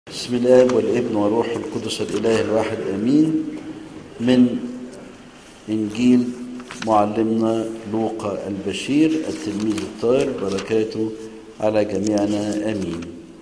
بسم الله والابن وروح القدس الإله الواحد أمين من إنجيل معلمنا لوقا البشير التلميذ الطاهر بركاته على جميعنا أمين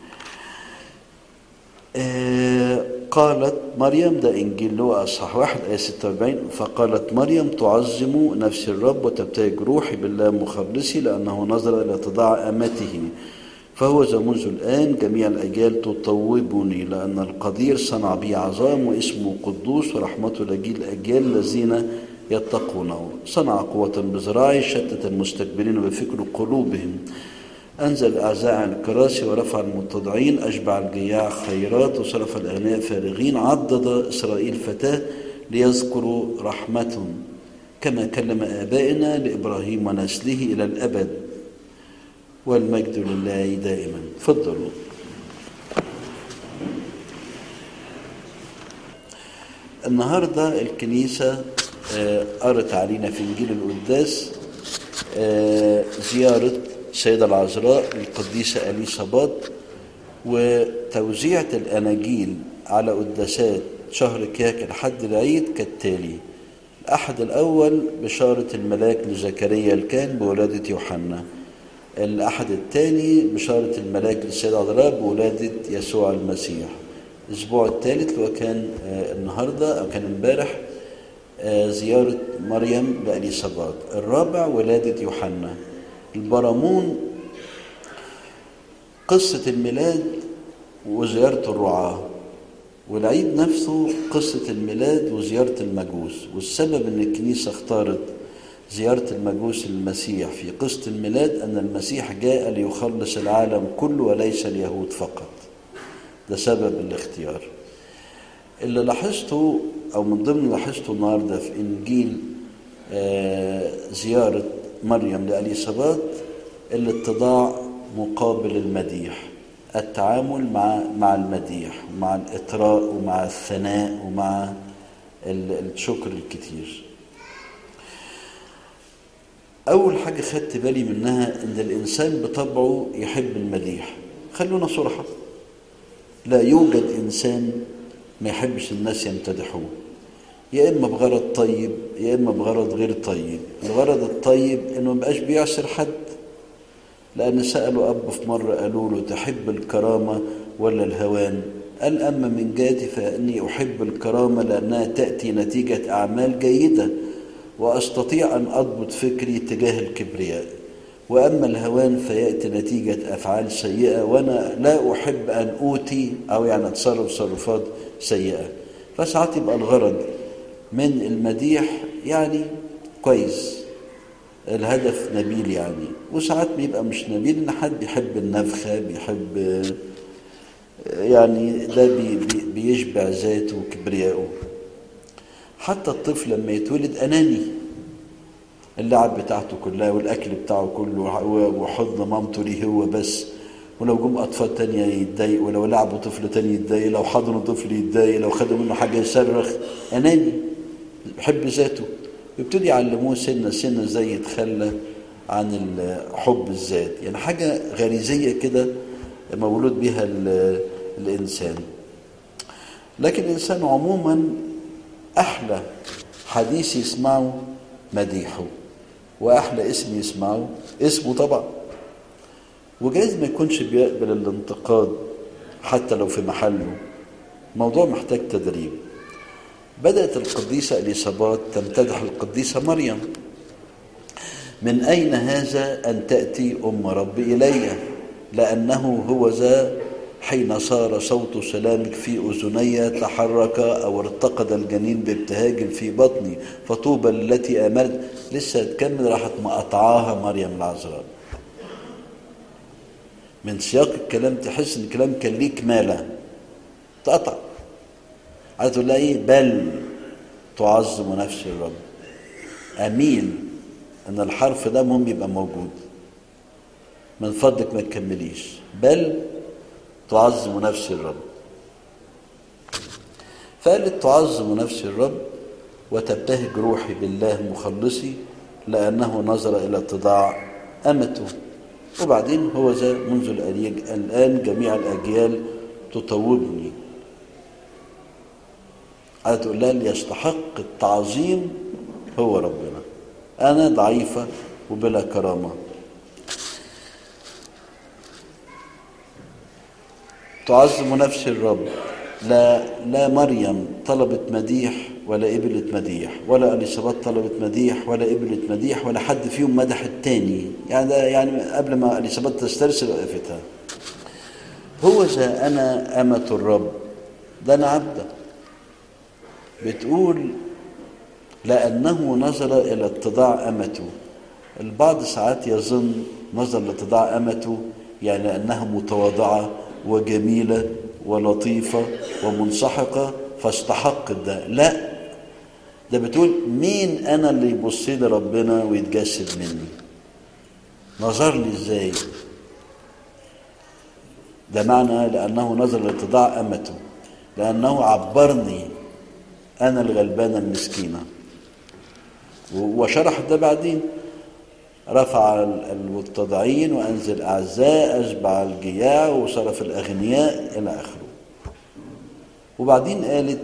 آه قالت مريم ده إنجيل لوقا أصحاح واحد آية 46 فقالت مريم تعظم نفس الرب وتبتهج روحي بالله مخلصي لأنه نظر إلى تضاع أمته فهو ذا منذ الآن جميع الأجيال تطوبني لأن القدير صنع بي عظام واسمه قدوس ورحمته لجيل الأجيال الذين يتقونه صنع قوة بذراعي شتت المستكبرين بفكر قلوبهم أنزل الأعزاء عن الكراسي ورفع المتضعين أشبع الجياع خيرات وصرف الأغنياء فارغين عضد إسرائيل فتاة ليذكروا رحمة كما كلم آبائنا لإبراهيم ونسله إلى الأبد والمجد لله دائما تفضلوا النهارده الكنيسه قرت علينا في انجيل القداس زياره السيده العذراء القديسه اليصابات وتوزيعه الاناجيل على قداسات شهر كياك لحد العيد كالتالي الاحد الاول بشاره الملاك لزكريا الكاهن بولاده يوحنا الأحد الثاني بشارة الملاك للسيدة عذراء بولادة يسوع المسيح الأسبوع الثالث اللي هو كان النهاردة أو كان امبارح زيارة مريم لأليصابات الرابع ولادة يوحنا البرامون قصة الميلاد وزيارة الرعاة والعيد نفسه قصة الميلاد وزيارة المجوس والسبب أن الكنيسة اختارت زيارة المجوس للمسيح في قصة الميلاد أن المسيح جاء ليخلص العالم كله وليس اليهود فقط ده سبب الاختيار اللي لاحظته أو من ضمن اللي لاحظته النهاردة في إنجيل زيارة مريم لأليصابات الاتضاع مقابل المديح التعامل مع مع المديح ومع الإطراء ومع الثناء ومع الشكر الكتير أول حاجة خدت بالي منها إن الإنسان بطبعه يحب المديح خلونا صراحة لا يوجد إنسان ما يحبش الناس يمتدحوه يا إما بغرض طيب يا إما بغرض غير طيب الغرض الطيب إنه مبقاش بيعسر حد لأن سألوا أب في مرة قالوا له تحب الكرامة ولا الهوان قال أما من جهتي فإني أحب الكرامة لأنها تأتي نتيجة أعمال جيدة واستطيع ان اضبط فكري تجاه الكبرياء واما الهوان فياتي نتيجه افعال سيئه وانا لا احب ان اوتي او يعني اتصرف تصرفات سيئه فساعات يبقى الغرض من المديح يعني كويس الهدف نبيل يعني وساعات بيبقى مش نبيل ان حد بيحب النفخه بيحب يعني ده بي بي بيشبع ذاته وكبريائه حتى الطفل لما يتولد أناني اللعب بتاعته كلها والأكل بتاعه كله وحضن مامته ليه هو بس ولو جم أطفال تانية يتضايق ولو لعبوا طفل تاني يتضايق لو حضنوا طفل يتضايق لو خدوا منه حاجة يصرخ أناني بيحب ذاته يبتدي يعلموه سنة سنة ازاي يتخلى عن حب الذات يعني حاجة غريزية كده مولود بها الإنسان لكن الإنسان عموما أحلى حديث يسمعه مديحه وأحلى اسم يسمعه اسمه طبعا وجايز ما يكونش بيقبل الانتقاد حتى لو في محله موضوع محتاج تدريب بدأت القديسة إليصابات تمتدح القديسة مريم من أين هذا أن تأتي أم رب إلي لأنه هو ذا حين صار صوت سلامك في أذني تحرك أو ارتقد الجنين بابتهاج في بطني فطوبى التي آمنت لسه تكمل راحت مقطعاها مريم العذراء من سياق الكلام تحس ان الكلام كان ليه كماله تقطع عايز تقول لها ايه بل تعظم نفس الرب امين ان الحرف ده مهم يبقى موجود من فضلك ما تكمليش بل تعظم نفس الرب فقالت تعظم نفس الرب وتبتهج روحي بالله مخلصي لأنه نظر إلى اتضاع أمته وبعدين هو ذا منذ الآن جميع الأجيال تطوبني عايزة تقول لها اللي يستحق التعظيم هو ربنا أنا ضعيفة وبلا كرامة تعظم نفسي الرب لا لا مريم طلبت مديح ولا قبلت مديح ولا اليصابات طلبت مديح ولا قبلت مديح ولا حد فيهم مدح التاني يعني ده يعني قبل ما اليصابات تسترسل وقفتها هو ذا انا امة الرب ده انا عبده بتقول لانه نظر الى اتضاع امته البعض ساعات يظن نظر لاتضاع امته يعني لانها متواضعه وجميله ولطيفه ومنسحقه فاستحقت ده لا ده بتقول مين انا اللي يبص لي ربنا ويتجسد مني نظر لي ازاي ده معنى لانه نظر لاتضاع امته لانه عبرني انا الغلبانه المسكينه وشرح ده بعدين رفع المتضعين وانزل اعزاء اشبع الجياع وصرف الاغنياء الى اخره وبعدين قالت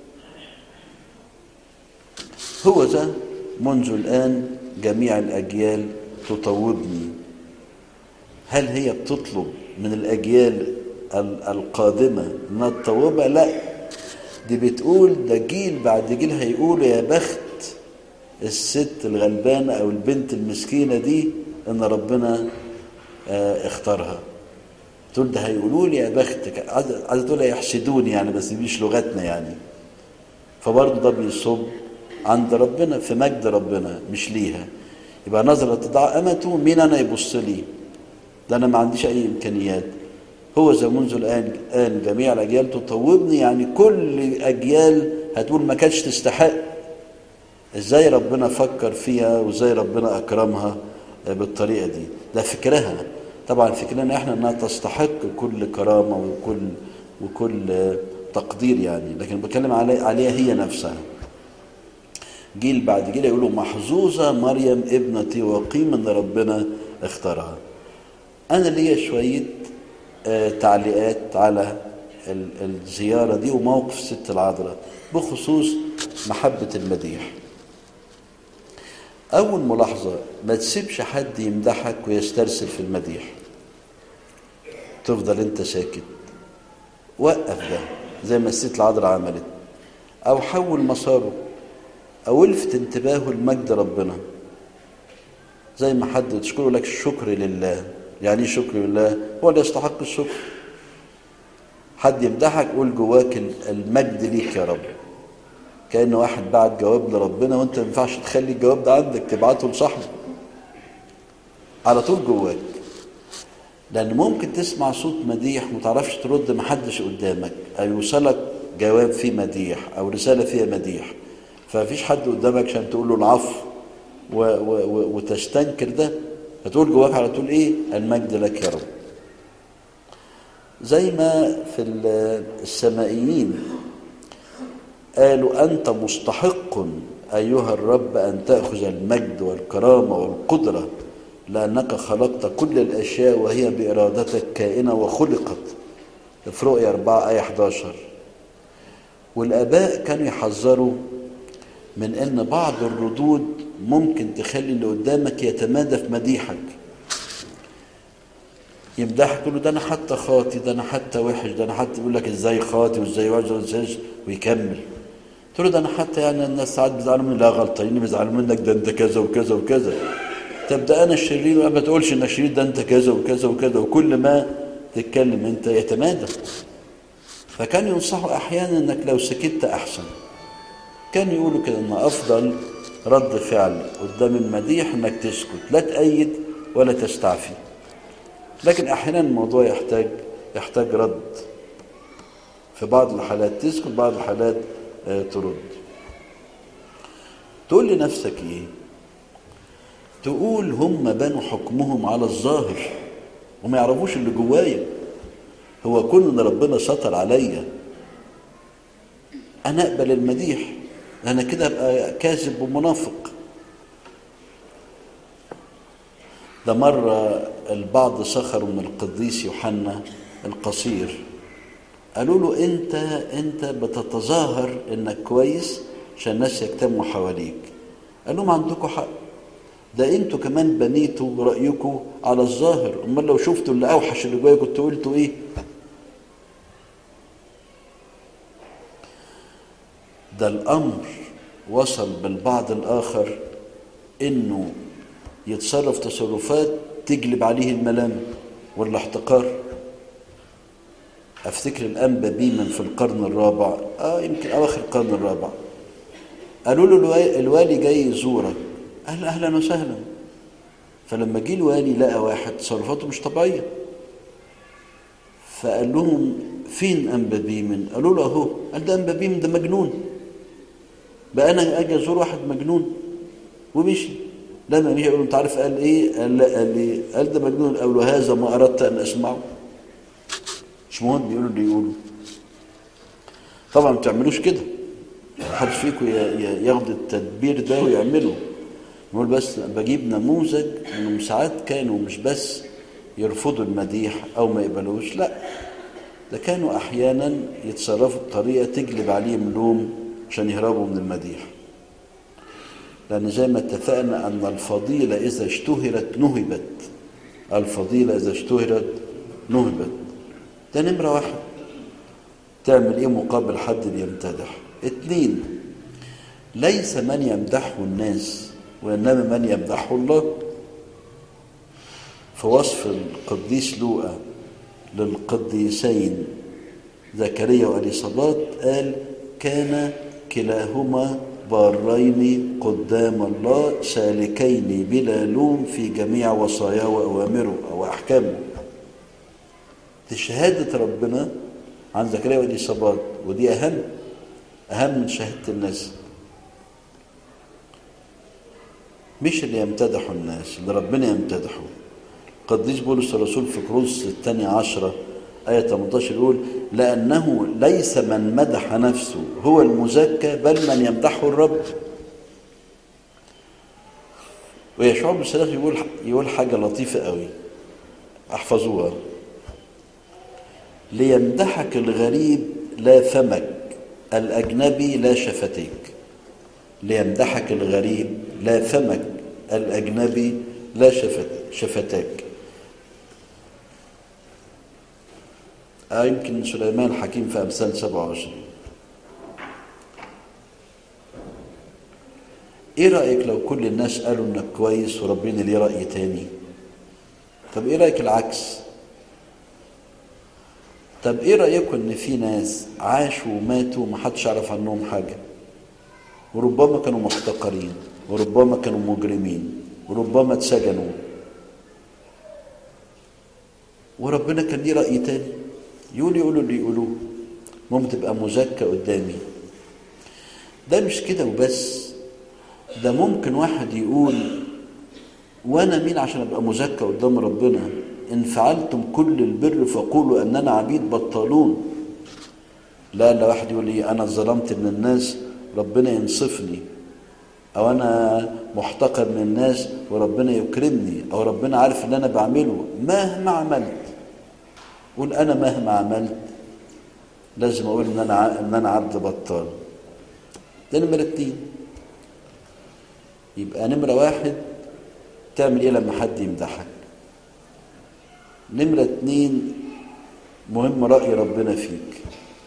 هو ذا منذ الآن جميع الأجيال تطوبني هل هي بتطلب من الأجيال القادمة انها تطوبها لا دي بتقول ده جيل بعد جيل هيقولوا يا بخت الست الغلبانة أو البنت المسكينة دي إن ربنا اختارها تقول ده هيقولوا لي يا بختك عايزه تقول يحسدوني يعني بس دي مش لغتنا يعني فبرضه ده بيصب عند ربنا في مجد ربنا مش ليها يبقى نظر اتضاع امته مين انا يبص لي ده انا ما عنديش اي امكانيات هو ذا منذ الان الان جميع الاجيال تطوبني يعني كل اجيال هتقول ما كانتش تستحق ازاي ربنا فكر فيها وازاي ربنا اكرمها بالطريقه دي ده فكرها طبعا فكرنا احنا انها تستحق كل كرامه وكل وكل تقدير يعني لكن بتكلم علي عليها هي نفسها جيل بعد جيل يقولوا محظوظه مريم ابنتي وقيم ان ربنا اختارها انا ليا شويه آه تعليقات على الزياره دي وموقف ست العذراء بخصوص محبه المديح أول ملاحظة ما تسيبش حد يمدحك ويسترسل في المديح تفضل أنت ساكت وقف ده زي ما الست العذراء عملت أو حول مساره أو الفت انتباهه لمجد ربنا زي ما حد تشكره لك الشكر لله يعني ايه شكر لله هو اللي يستحق الشكر حد يمدحك قول جواك المجد ليك يا رب كأن واحد بعت جواب لربنا وانت ما ينفعش تخلي الجواب ده عندك تبعته لصاحبه على طول جواك لأن ممكن تسمع صوت مديح وما تعرفش ترد محدش قدامك أو يوصلك جواب فيه مديح أو رسالة فيها مديح فمفيش حد قدامك عشان تقول له العفو و و و وتستنكر ده هتقول جواك على طول ايه المجد لك يا رب زي ما في السمائيين قالوا أنت مستحق أيها الرب أن تأخذ المجد والكرامة والقدرة لأنك خلقت كل الأشياء وهي بإرادتك كائنة وخلقت في رؤيا 4 آية 11 والآباء كانوا يحذروا من أن بعض الردود ممكن تخلي اللي قدامك يتمادى في مديحك يمدحك تقول له ده انا حتى خاطي ده انا حتى وحش ده انا حتى يقول لك ازاي خاطي وازاي وحش وازاي ويكمل تقول له ده انا حتى يعني الناس ساعات بيزعلوا مني لا غلطانين بيزعلوا منك ده انت كذا وكذا وكذا طب ده انا الشرير ما تقولش انك شرير ده انت كذا وكذا وكذا وكل ما تتكلم انت يتمادى فكان ينصحوا احيانا انك لو سكت احسن كانوا يقولوا كده ان افضل رد فعل قدام المديح انك تسكت لا تأيد ولا تستعفي لكن احيانا الموضوع يحتاج يحتاج رد في بعض الحالات تسكت بعض الحالات آه ترد تقول لنفسك ايه تقول هم بنوا حكمهم على الظاهر وما يعرفوش اللي جوايا هو كون ان ربنا سطر عليا انا اقبل المديح انا كده ابقى كاذب ومنافق ده مرة البعض سخروا من القديس يوحنا القصير قالوا له انت انت بتتظاهر انك كويس عشان الناس يجتمعوا حواليك قال لهم عندكم حق ده انتوا كمان بنيتوا رايكم على الظاهر امال لو شفتوا اللي اوحش اللي جوايا كنتوا قلتوا ايه ده الامر وصل بالبعض الاخر انه يتصرف تصرفات تجلب عليه الملام والاحتقار افتكر الانبا بيمن في القرن الرابع اه يمكن اواخر القرن الرابع قالوا له الوا- الوالي جاي يزورك قال اهلا وسهلا فلما جه الوالي لقى واحد تصرفاته مش طبيعيه فقال لهم فين انبا بيمن قالوا له اهو قال ده انبا بيمن ده مجنون بقى انا اجي ازور واحد مجنون ومشي لما مشي يقول له انت عارف قال ايه قال لا قال ايه قال ده مجنون قال له هذا ما اردت ان اسمعه مش مهم يقولوا اللي يقولوا طبعا ما تعملوش كده محدش فيكم ي- ي- ياخد التدبير ده ويعمله نقول بس بجيب نموذج انهم ساعات كانوا مش بس يرفضوا المديح او ما يقبلوش لا ده كانوا احيانا يتصرفوا بطريقه تجلب عليهم لوم عشان يهربوا من المديح لان زي ما اتفقنا ان الفضيله اذا اشتهرت نهبت الفضيله اذا اشتهرت نهبت ده نمره واحد تعمل ايه مقابل حد بيمتدح اتنين ليس من يمدحه الناس وانما من يمدحه الله في وصف القديس لوقا للقديسين زكريا واليصابات قال كان كلاهما بارين قدام الله سالكين بلا لوم في جميع وصاياه واوامره او احكامه دي شهاده ربنا عن زكريا واليصابات ودي اهم اهم من شهاده الناس مش اللي يمتدحوا الناس اللي ربنا يمتدحه قديس بولس الرسول في كروس الثانية عشرة آية 18 يقول لأنه ليس من مدح نفسه هو المزكى بل من يمدحه الرب ويشوع بن سلاخ يقول يقول حاجة لطيفة قوي احفظوها ليمدحك الغريب لا فمك الأجنبي لا شفتيك ليمدحك الغريب لا فمك الأجنبي لا شفت شفتاك آه يمكن سليمان حكيم في أمثال 27 إيه رأيك لو كل الناس قالوا إنك كويس وربنا ليه رأي تاني طب إيه رأيك العكس طب إيه رأيكم إن في ناس عاشوا وماتوا ومحدش يعرف عنهم حاجة وربما كانوا محتقرين وربما كانوا مجرمين وربما اتسجنوا وربنا كان ليه رأي تاني يقول يقولوا اللي يقولوه ممكن تبقى مزكى قدامي ده مش كده وبس ده ممكن واحد يقول وانا مين عشان ابقى مزكى قدام ربنا ان فعلتم كل البر فقولوا اننا عبيد بطالون لا لا واحد يقول لي انا ظلمت من الناس ربنا ينصفني او انا محتقر من الناس وربنا يكرمني او ربنا عارف اللي انا بعمله مهما عملت قول انا مهما عملت لازم اقول ان انا ع- ان انا عبد بطال ده نمرة اتنين يبقى نمرة واحد تعمل ايه لما حد يمدحك نمرة اتنين مهم رأي ربنا فيك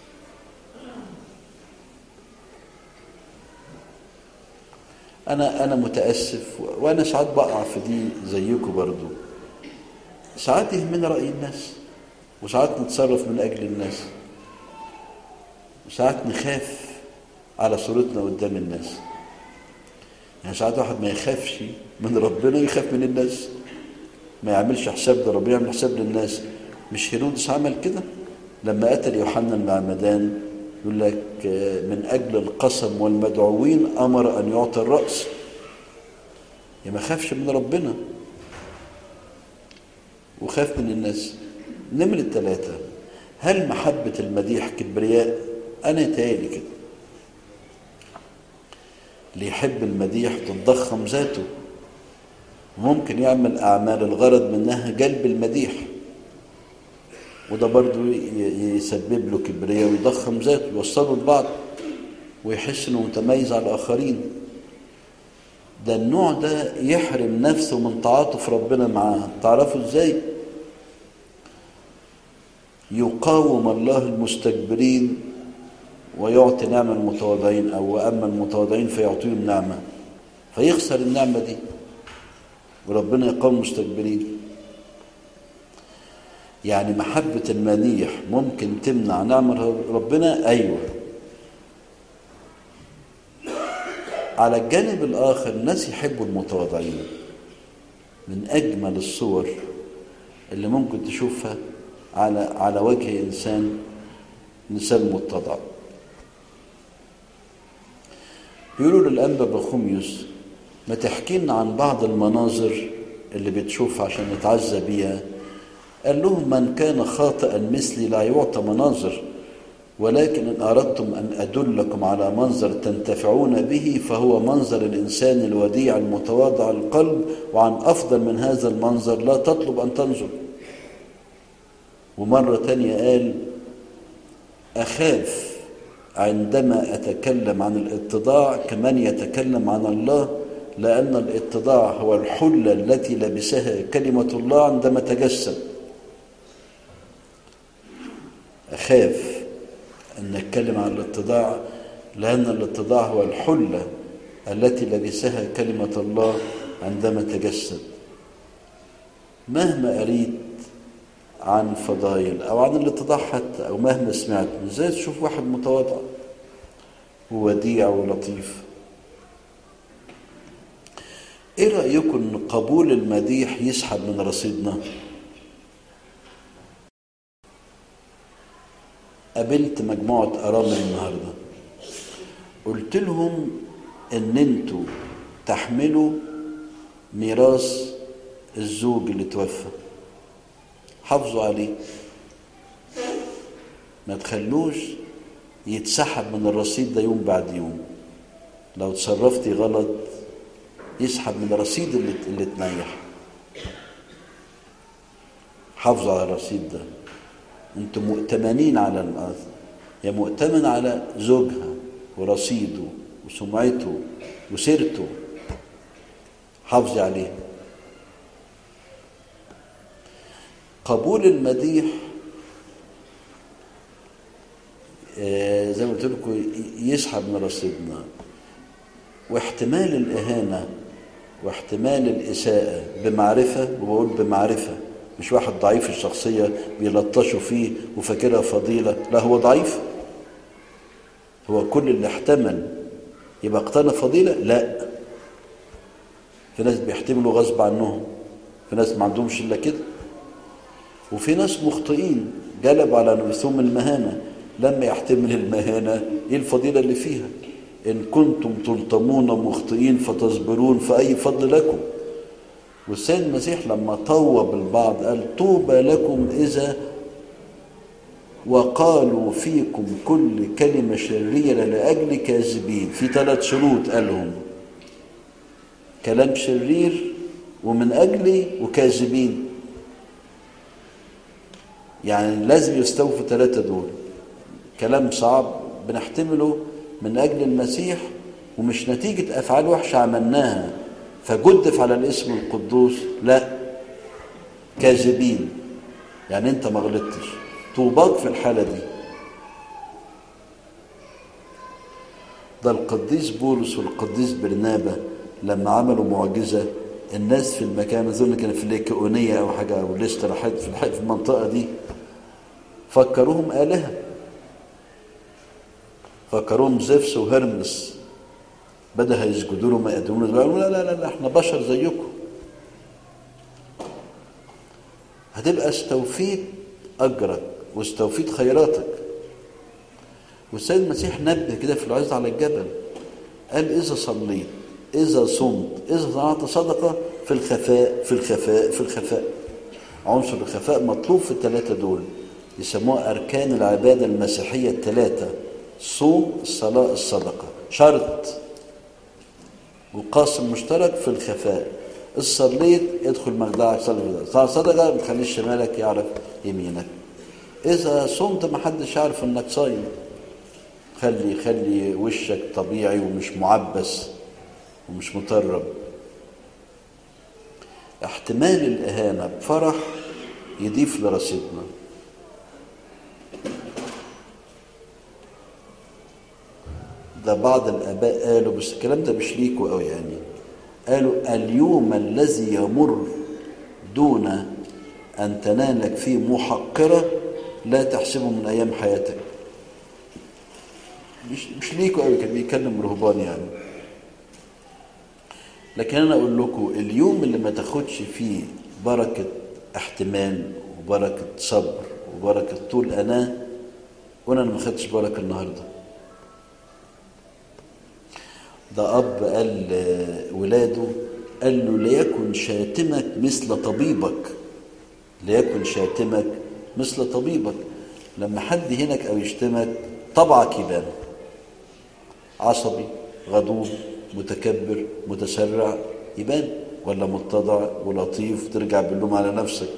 انا انا متاسف وانا ساعات بقع في دي زيكم برضو ساعات يهمنا راي الناس وساعات نتصرف من اجل الناس وساعات نخاف على صورتنا قدام الناس يعني ساعات واحد ما يخافش من ربنا يخاف من الناس ما يعملش حساب لربنا يعمل حساب للناس مش هيرودس عمل كده لما قتل يوحنا المعمدان يقول لك آه، من أجل القسم والمدعوين أمر أن يعطي الرأس يا ما خافش من ربنا وخاف من الناس نمرة ثلاثة هل محبة المديح كبرياء أنا يتهيألي كده اللي يحب المديح تتضخم ذاته ممكن يعمل أعمال الغرض منها جلب المديح وده برضو يسبب له كبرياء ويضخم ذاته يوصله لبعض ويحس انه متميز على الاخرين ده النوع ده يحرم نفسه من تعاطف ربنا معاه تعرفوا ازاي يقاوم الله المستكبرين ويعطي نعمة المتواضعين أو وأما المتواضعين فيعطيهم نعمة فيخسر النعمة دي وربنا يقاوم المستكبرين يعني محبة المديح ممكن تمنع نعمة ربنا أيوة على الجانب الآخر الناس يحبوا المتواضعين من أجمل الصور اللي ممكن تشوفها على على وجه إنسان إنسان متضع بيقولوا للأنبا بخوميوس ما تحكي لنا عن بعض المناظر اللي بتشوفها عشان نتعزى بيها قال لهم من كان خاطئا مثلي لا يعطى مناظر ولكن إن أردتم أن أدلكم على منظر تنتفعون به فهو منظر الإنسان الوديع المتواضع القلب وعن أفضل من هذا المنظر لا تطلب أن تنظر ومرة تانية قال أخاف عندما أتكلم عن الاتضاع كمن يتكلم عن الله لأن الاتضاع هو الحلة التي لبسها كلمة الله عندما تجسد أخاف أن نتكلم عن الاتضاع لأن الاتضاع هو الحلة التي لبسها كلمة الله عندما تجسد مهما أريد عن فضائل أو عن الاتضاع حتى أو مهما سمعت ازاي تشوف واحد متواضع ووديع ولطيف ايه رأيكم ان قبول المديح يسحب من رصيدنا قابلت مجموعة أرامل النهاردة قلت لهم ان انتوا تحملوا ميراث الزوج اللي توفى حافظوا عليه ما تخلوش يتسحب من الرصيد ده يوم بعد يوم لو تصرفتي غلط يسحب من الرصيد اللي اللي تنيح حافظوا على الرصيد ده انتم مؤتمنين على الأرض يا مؤتمن على زوجها ورصيده وسمعته وسيرته حافظي عليه قبول المديح آه زي ما قلت لكم يسحب من رصيدنا واحتمال الإهانة واحتمال الإساءة بمعرفة وبقول بمعرفة مش واحد ضعيف الشخصية بيلطشوا فيه وفاكرها فضيلة لا هو ضعيف هو كل اللي احتمل يبقى اقتنى فضيلة لا في ناس بيحتملوا غصب عنهم في ناس ما عندهمش إلا كده وفي ناس مخطئين جلبوا على نفسهم المهانة لما يحتمل المهانة ايه الفضيلة اللي فيها إن كنتم تلطمون مخطئين فتصبرون فأي فضل لكم والسيد المسيح لما طوب البعض قال طوبى لكم إذا وقالوا فيكم كل كلمة شريرة لأجل كاذبين في ثلاث شروط قالهم كلام شرير ومن أجلي وكاذبين يعني لازم يستوفوا ثلاثة دول كلام صعب بنحتمله من أجل المسيح ومش نتيجة أفعال وحشة عملناها فجدف على الاسم القدوس لا كاذبين يعني أنت ما غلطتش طوباك في الحالة دي ده القديس بولس والقديس برنابة لما عملوا معجزة الناس في المكان أظن كان في الليكئونية أو حاجة أو ليستر في المنطقة دي فكروهم آلهة فكروهم زفس وهرمس بدأ يسجدوا له ما يقدمون لا لا لا لا احنا بشر زيكم هتبقى استوفيت أجرك واستوفيت خيراتك والسيد المسيح نبه كده في العزة على الجبل قال إذا صليت إذا صمت إذا صنعت صدقة في الخفاء في الخفاء في الخفاء عنصر الخفاء مطلوب في الثلاثة دول يسموها أركان العبادة المسيحية الثلاثة الصوم الصلاة الصدقة شرط وقاسم مشترك في الخفاء صليت ادخل مخدعك صلي صدقة ما تخليش شمالك يعرف يمينك اذا صمت ما حدش عارف انك صايم خلي خلي وشك طبيعي ومش معبس ومش مطرب احتمال الاهانه بفرح يضيف لرصيدنا ده بعض الاباء قالوا بس الكلام ده مش ليكوا قوي يعني قالوا اليوم الذي يمر دون ان تنالك فيه محقره لا تحسبه من ايام حياتك مش مش ليكوا قوي كان بيتكلم رهبان يعني لكن انا اقول لكم اليوم اللي ما تاخدش فيه بركه احتمال وبركه صبر وبركه طول اناه وانا ما خدتش بركه النهارده ده اب قال ولاده قال له ليكن شاتمك مثل طبيبك ليكن شاتمك مثل طبيبك لما حد يهينك او يشتمك طبعك يبان عصبي غضوب متكبر متسرع يبان ولا متضع ولطيف ترجع باللوم على نفسك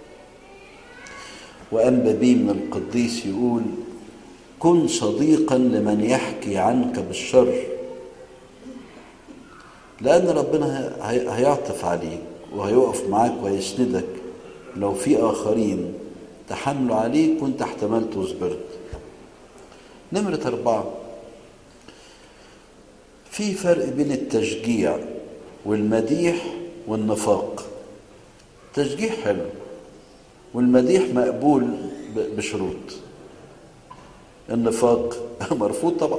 وأنبى بيه من القديس يقول كن صديقا لمن يحكي عنك بالشر لأن ربنا هيعطف عليك وهيقف معاك وهيسندك لو في آخرين تحملوا عليك وانت احتملت وصبرت نمرة أربعة في فرق بين التشجيع والمديح والنفاق تشجيع حلو والمديح مقبول بشروط النفاق مرفوض طبعا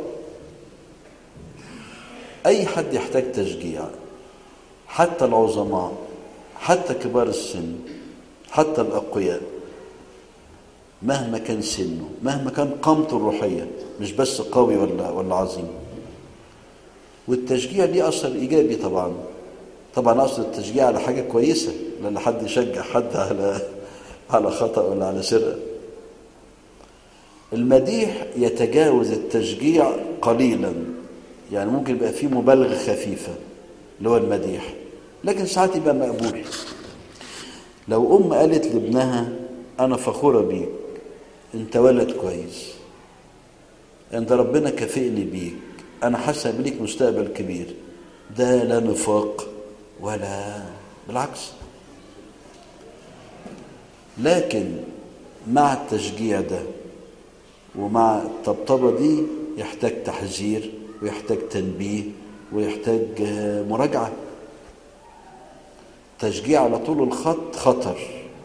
اي حد يحتاج تشجيع حتى العظماء حتى كبار السن حتى الاقوياء مهما كان سنه مهما كان قامته الروحيه مش بس قوي ولا ولا عظيم والتشجيع ليه اثر ايجابي طبعا طبعا اصل التشجيع على حاجه كويسه لان حد يشجع حد على على خطا ولا على سرقه المديح يتجاوز التشجيع قليلا يعني ممكن يبقى فيه مبالغه خفيفه اللي هو المديح لكن ساعات يبقى مقبول لو ام قالت لابنها انا فخوره بيك انت ولد كويس انت ربنا كافئني بيك انا حاسه بليك مستقبل كبير ده لا نفاق ولا بالعكس لكن مع التشجيع ده ومع الطبطبه دي يحتاج تحذير ويحتاج تنبيه ويحتاج مراجعه تشجيع على طول الخط خطر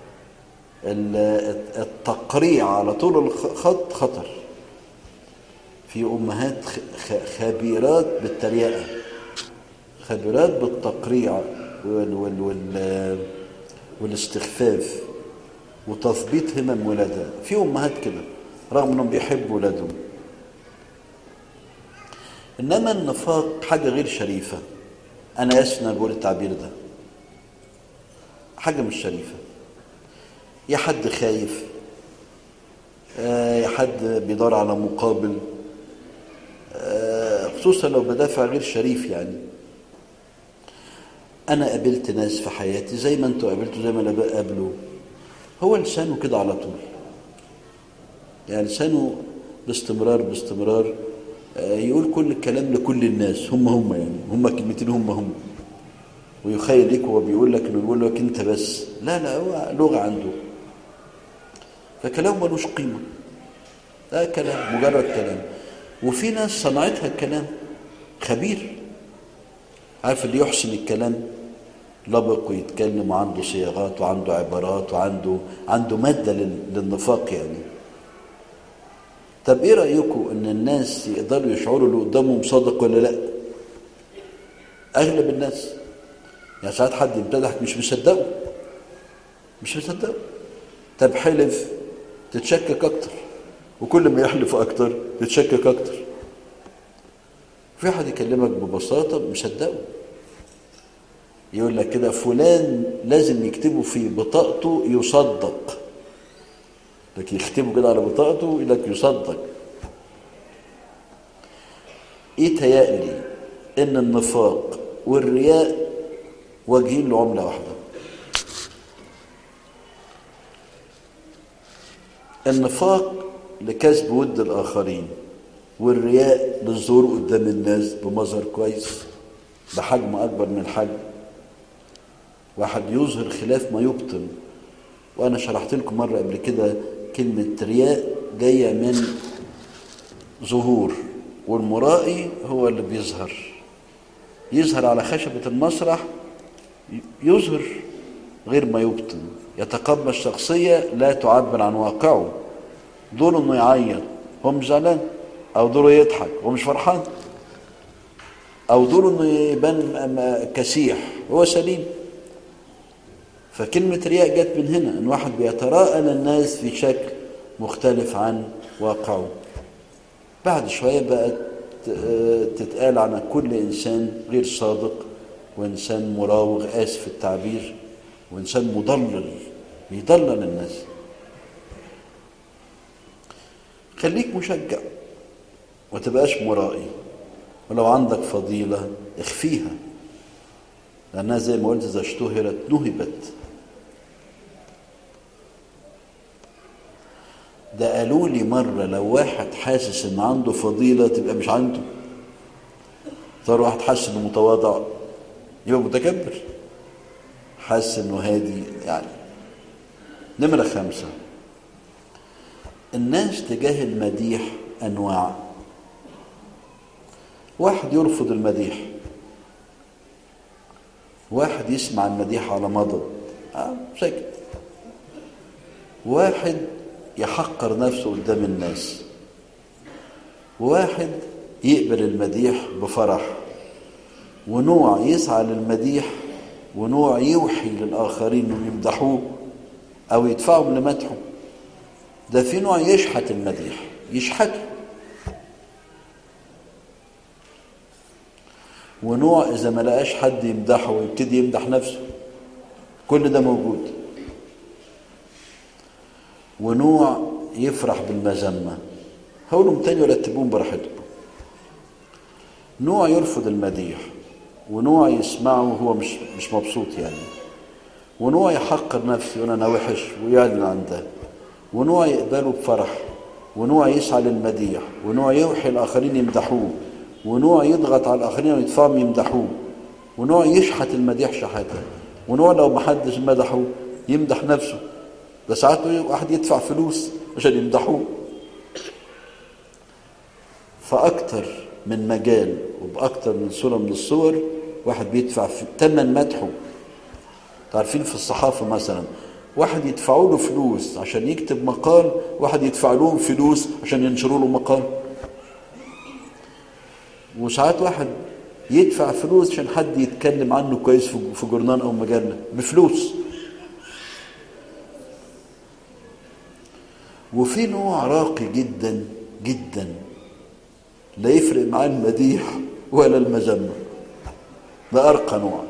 التقريع على طول الخط خطر في امهات خبيرات بالتريقه خبيرات بالتقريع وال وال وال والاستخفاف وتثبيط همم ولادها في امهات كده رغم انهم بيحبوا ولادهم انما النفاق حاجه غير شريفه انا اسف ان بقول التعبير ده حاجه مش شريفه يا حد خايف يا حد بيدور على مقابل خصوصا لو بدافع غير شريف يعني انا قابلت ناس في حياتي زي ما انتوا قابلتوا زي ما انا بقابله هو لسانه كده على طول يعني لسانه باستمرار باستمرار يقول كل الكلام لكل الناس هم هم يعني هم كلمتين هم هم ويخيل ليك وهو بيقول لك انه بيقول لك انت بس لا لا هو لغه عنده فكلامه ملوش قيمه ده كلام مجرد كلام وفي ناس صنعتها الكلام خبير عارف اللي يحسن الكلام لبق ويتكلم وعنده صياغات وعنده عبارات وعنده عنده ماده للنفاق يعني طب ايه رايكم ان الناس يقدروا يشعروا اللي قدامهم صادق ولا لا اغلب الناس يعني ساعات حد يمتدحك مش مصدقه مش مصدقه طب حلف تتشكك اكتر وكل ما يحلف اكتر تتشكك اكتر في حد يكلمك ببساطه مصدقه يقول لك كده فلان لازم يكتبوا في بطاقته يصدق لكن يكتبوا كده على بطاقته يقول لك يصدق ايه تهيألي ان النفاق والرياء واجهين لعمله واحده النفاق لكسب ود الآخرين والرياء للظهور قدام الناس بمظهر كويس بحجم أكبر من الحجم واحد يظهر خلاف ما يبطن وأنا شرحت لكم مرة قبل كده كلمة رياء جاية من ظهور والمرائي هو اللي بيظهر يظهر على خشبة المسرح يظهر غير ما يبطن يتقمص شخصية لا تعبر عن واقعه دوره انه يعيط هو مش زعلان او دوره يضحك هو مش فرحان او دوره انه يبان كسيح هو سليم فكلمة رياء جت من هنا ان واحد بيتراءى للناس في شكل مختلف عن واقعه بعد شوية بقت تتقال عن كل إنسان غير صادق وإنسان مراوغ آسف التعبير وإنسان مضلل بيضلل الناس خليك مشجع وتبقاش مرائي ولو عندك فضيلة اخفيها لأنها زي ما قلت إذا اشتهرت نهبت ده قالوا لي مرة لو واحد حاسس إن عنده فضيلة تبقى مش عنده صار واحد حاسس إنه متواضع يبقى متكبر حاسس إنه هادي يعني نمرة خمسة الناس تجاه المديح أنواع واحد يرفض المديح واحد يسمع المديح على مضض آه ساكت واحد يحقر نفسه قدام الناس واحد يقبل المديح بفرح ونوع يسعى للمديح ونوع يوحي للآخرين انهم يمدحوه أو يدفعهم لمدحه ده في نوع يشحت المديح يشحته ونوع إذا ما لقاش حد يمدحه ويبتدي يمدح نفسه كل ده موجود ونوع يفرح بالمذمة هقولهم تاني ورتبوهم براحتكم نوع يرفض المديح ونوع يسمعه وهو مش مش مبسوط يعني ونوع يحقر نفسه يقول انا وحش ويعلن عن ده ونوع يقبله بفرح ونوع يسعى للمديح ونوع يوحي الاخرين يمدحوه ونوع يضغط على الاخرين ويدفعهم يمدحوه ونوع يشحت المديح شحاته ونوع لو محدش مدحه يمدح نفسه ده ساعات واحد يدفع فلوس عشان يمدحوه فأكتر من مجال وبأكتر من صورة من الصور واحد بيدفع في تمن مدحه تعرفين في الصحافة مثلا واحد يدفعوا له فلوس عشان يكتب مقال واحد يدفع لهم فلوس عشان ينشروا له مقال وساعات واحد يدفع فلوس عشان حد يتكلم عنه كويس في جورنال او مجله بفلوس وفي نوع راقي جدا جدا لا يفرق معاه المديح ولا المذمه ده ارقى نوع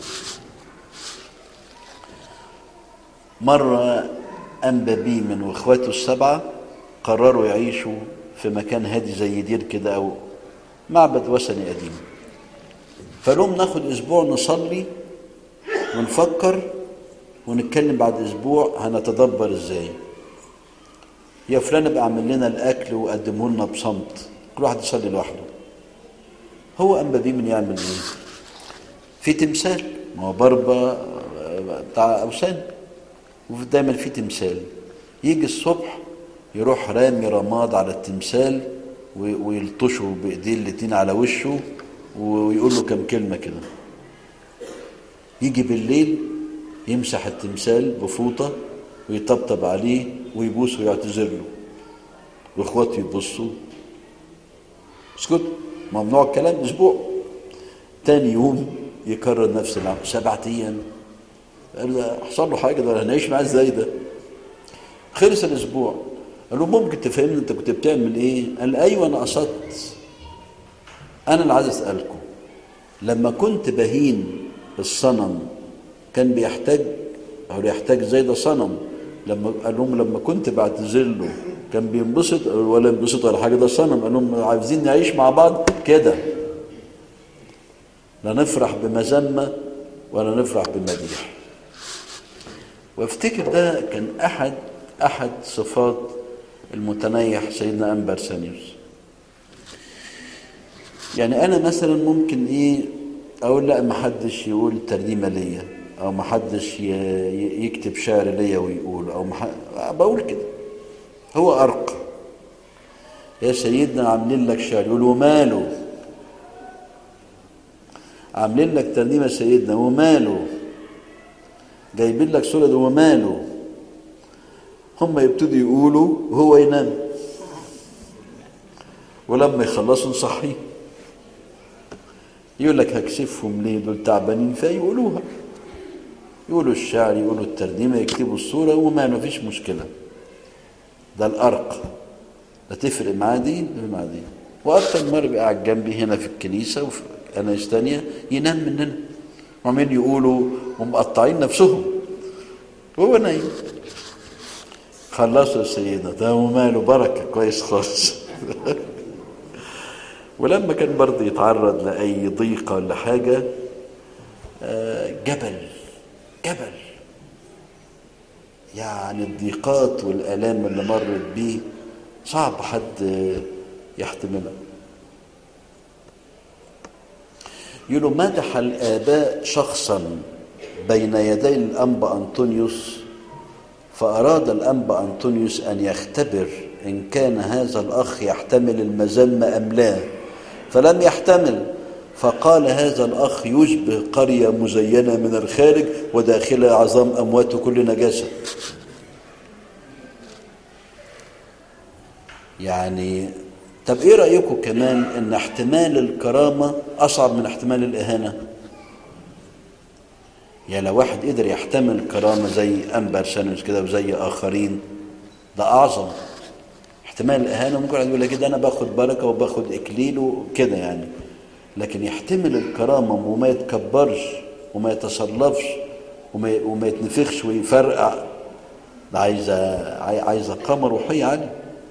مره انبا بيمن واخواته السبعه قرروا يعيشوا في مكان هادي زي دير كده او معبد وثني قديم فلهم ناخد اسبوع نصلي ونفكر ونتكلم بعد اسبوع هنتدبر ازاي يا فلان ابقى اعمل لنا الاكل وقدمه لنا بصمت كل واحد يصلي لوحده هو انبا بيمن يعمل ايه في تمثال ما هو بربة بتاع اوثان ودايما في تمثال يجي الصبح يروح رامي رماد على التمثال ويلطشه بايديه الاتنين على وشه ويقول له كم كلمة كده يجي بالليل يمسح التمثال بفوطة ويطبطب عليه ويبوس ويعتذر له واخواته يبصوا اسكت ممنوع الكلام اسبوع تاني يوم يكرر نفس العمل سبعة ايام قال له حصل له حاجه ده هنعيش معاه ازاي ده خلص الاسبوع قال له ممكن تفهمني انت كنت بتعمل ايه قال ايوه انا قصدت انا اللي عايز اسالكم لما كنت بهين الصنم كان بيحتاج او يحتاج زي ده صنم لما قال لهم لما كنت بعتذر له كان بينبسط ولا ينبسط ولا حاجه ده صنم قال لهم عايزين نعيش مع بعض كده لا نفرح بمذمه ولا نفرح بمديح وافتكر ده كان احد احد صفات المتنيح سيدنا أنبر سانيوس يعني أنا مثلا ممكن إيه أقول لا ما حدش يقول ترنيمة ليا أو ما حدش يكتب شعر ليا ويقول أو ما بقول كده هو أرقى يا سيدنا عاملين لك شعر يقول وماله عاملين لك ترنيمة سيدنا وماله جايبين لك سورة وماله هم يبتدوا يقولوا وهو ينام ولما يخلصوا نصحيه يقول لك هكسفهم ليه دول تعبانين فيقولوها يقولوا الشعر يقولوا الترنيمة يكتبوا الصورة وما ما فيش مشكلة ده الأرق لا تفرق معاه دي مع دي وأكتر مرة بقى قاعد جنبي هنا في الكنيسة وفي أناس تانية ينام مننا وعمالين يقولوا ومقطعين نفسهم وهو نايم خلصوا السيدة ده وماله بركة كويس خالص ولما كان برضه يتعرض لأي ضيقة ولا حاجة جبل جبل يعني الضيقات والآلام اللي مرت بيه صعب حد يحتملها يقولوا مدح الآباء شخصا بين يدي الأنبا أنطونيوس فأراد الأنبا أنطونيوس أن يختبر إن كان هذا الأخ يحتمل المذمة أم لا فلم يحتمل فقال هذا الأخ يشبه قرية مزينة من الخارج وداخلها عظام أموات كل نجاسة يعني طب ايه رأيكم كمان ان احتمال الكرامة اصعب من احتمال الاهانة يعني لو واحد قدر يحتمل كرامة زي أنبر سانوس كده وزي آخرين ده أعظم احتمال الإهانة ممكن واحد يقول لك كده أنا باخد بركة وباخد إكليل وكده يعني لكن يحتمل الكرامة وما يتكبرش وما يتصلفش وما, وما يتنفخش ويفرقع ده عايزة عايزة قامة روحية عالية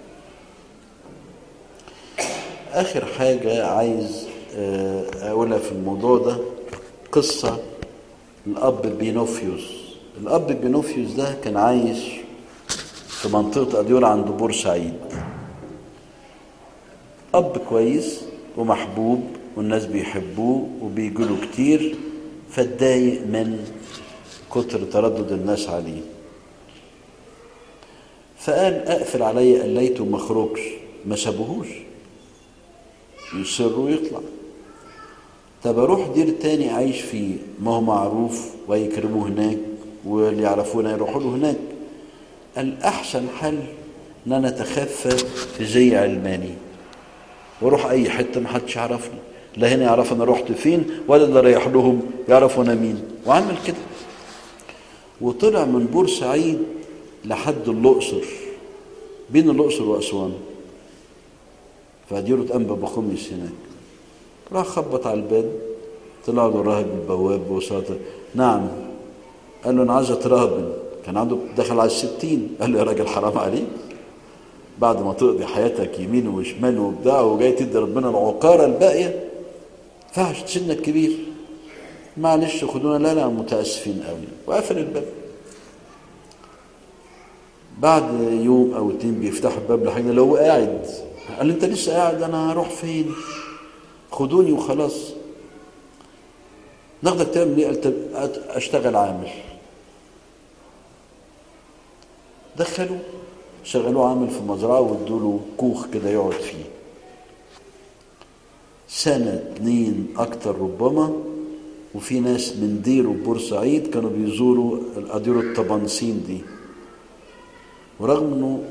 آخر حاجة عايز أقولها في الموضوع ده قصة الأب بينوفيوس الأب بينوفيوس ده كان عايش في منطقة أديور عند بورسعيد أب كويس ومحبوب والناس بيحبوه وبيجوا كتير فاتضايق من كتر تردد الناس عليه فقال اقفل عليا قليته وما اخرجش ما سابوهوش يصر ويطلع طب اروح دير تاني عايش فيه ما هو معروف ويكرموه هناك واللي يعرفونا يروحوا له هناك قال احسن حل ان انا اتخفى في زي علماني واروح اي حته ما حدش يعرفني لا هنا يعرف انا رحت فين ولا اللي رايح لهم يعرفوا انا مين وعمل كده وطلع من بورسعيد لحد الاقصر بين الاقصر واسوان فديرة انبا بخميس هناك راح خبط على الباب طلع له راهب البواب وساطة نعم قال له انا عايز اتراهبن كان عنده دخل على الستين قال له يا راجل حرام عليك بعد ما تقضي حياتك يمين وشمال وبتاع وجاي تدي ربنا العقارة الباقية فعش سنك كبير معلش خدونا لا لا متأسفين قوي وقفل الباب بعد يوم او اتنين بيفتحوا الباب لحاجة لو قاعد قال انت لسه قاعد انا هروح فين خدوني وخلاص ناخدك تعمل ايه قلت اشتغل عامل دخلوا شغلوه عامل في مزرعه وادوا له كوخ كده يقعد فيه سنة اتنين أكتر ربما وفي ناس من دير وبورسعيد كانوا بيزوروا الأديرة الطبنسين دي ورغم انه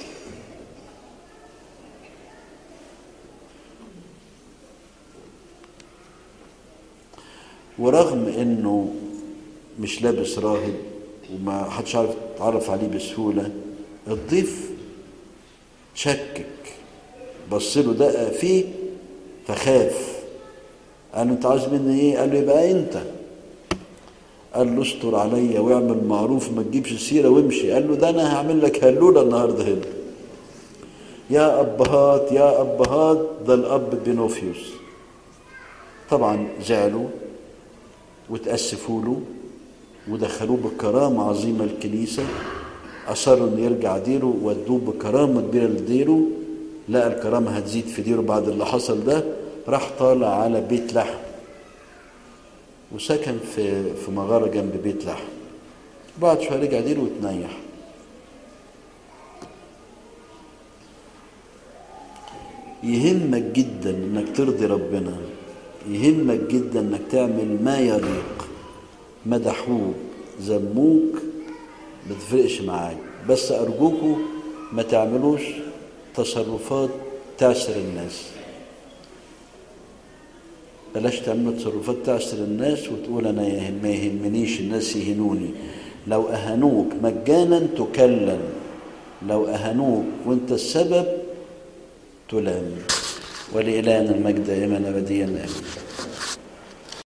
ورغم انه مش لابس راهب وما حدش عارف يتعرف عليه بسهوله الضيف شكك بص له دقق فيه فخاف قال له انت عايز مني ايه قال له يبقى انت قال له استر عليا واعمل معروف ما تجيبش السيره وامشي قال له ده انا هعمل لك هلوله النهارده هنا يا ابهات يا ابهات ده الاب بينوفيوس طبعا زعلوا وتاسفوا له ودخلوه بكرامه عظيمه الكنيسه أصروا إنه يرجع ديره ودوه بكرامة كبيرة لديره لقى الكرامة هتزيد في ديره بعد اللي حصل ده راح طالع على بيت لحم وسكن في في مغارة جنب بيت لحم بعد شوية رجع ديره وتنيح يهمك جدا انك ترضي ربنا يهمك جدا انك تعمل ما يليق مدحوك ذموك ما تفرقش معاك بس ارجوكوا ما تعملوش تصرفات تعسر الناس بلاش تعملوا تصرفات تعسر الناس وتقول انا يهم ما يهمنيش الناس يهنوني لو اهانوك مجانا تكلم لو اهانوك وانت السبب تلام ولإلهنا المجد دائما ابديا امين